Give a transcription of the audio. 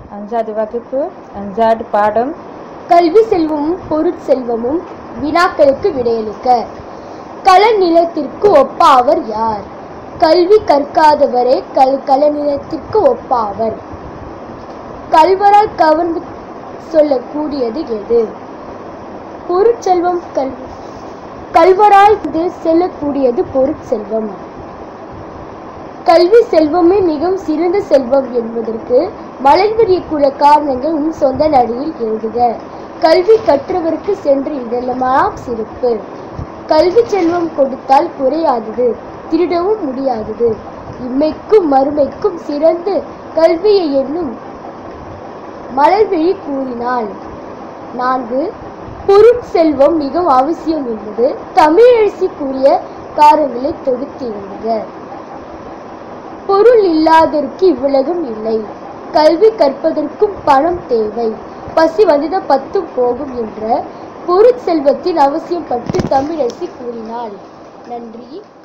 அஞ்சாவது வகுப்பு அஞ்சாவது பாடம் கல்வி செல்வமும் பொருட்செல்வமும் வினாக்களுக்கு விடையளிக்க களநிலத்திற்கு ஒப்பாவர் யார் கல்வி கற்காதவரே கல் களநிலத்திற்கு ஒப்பாவர் கல்வரால் கவர்ந்து சொல்லக்கூடியது எது பொருட்செல்வம் கல் கல்வரால் இது செல்லக்கூடியது பொருட்செல்வம் கல்வி செல்வமே மிகவும் சிறந்த செல்வம் என்பதற்கு மலர்வரியக்குள்ள காரணங்கள் உன் சொந்த நடுவில் எழுதுக கல்வி கற்றவருக்கு சென்று இதெல்லாம் சிறப்பு கல்வி செல்வம் கொடுத்தால் குறையாதது திருடவும் முடியாதது இம்மைக்கும் மறுமைக்கும் சிறந்து கல்வியை என்னும் மலர்விழி கூறினாள் நான்கு பொருட்செல்வம் மிகவும் அவசியம் என்பது தமிழரசி கூறிய காரணங்களை தொகுத்து எழுதுக பொருள் இல்லாதற்கு இவ்வுலகம் இல்லை கல்வி கற்பதற்கும் பணம் தேவை பசி வந்தத பத்தும் போகும் என்ற பொருட்செல்வத்தின் அவசியம் பற்றி தமிழரசி கூறினாள் நன்றி